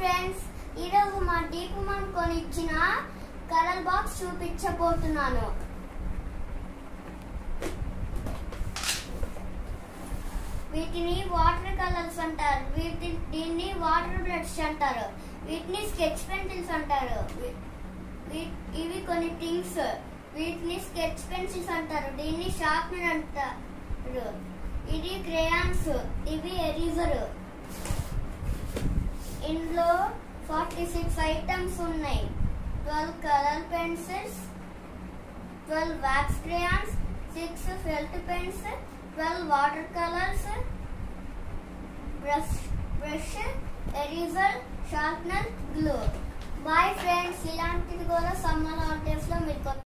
friends ఈరోజు మా Deepu mom కొనిచ్చిన కలర్ బాక్స్ చూపించబోతున్నాను వీటిని వాటర్ కలర్స్ అంటారు వీటి దీన్ని వాటర్ బ్లడ్స్ అంటారు వీటిని స్కెచ్ పెన్సిల్స్ అంటారు వీ- వీ- ఇవి కొన్ని థింగ్స్ వీటిని స్కెచ్ పెన్సిల్స్ అంటారు దీన్ని షార్ప్నర్ అంటారు ఇది క్రేయాన్స్ ఇవి ఎరీజర్ ఇందులో ఫార్టీ సిక్స్ ఐటమ్స్ ఉన్నాయి twelve colour pencils twelve wax crayons six felt pens twelve water colours brush brush eraser sharpener glue bye friends ఇలాంటిది కూడా సమ్మర్ హాలిడేస్ లో మీరు కొన-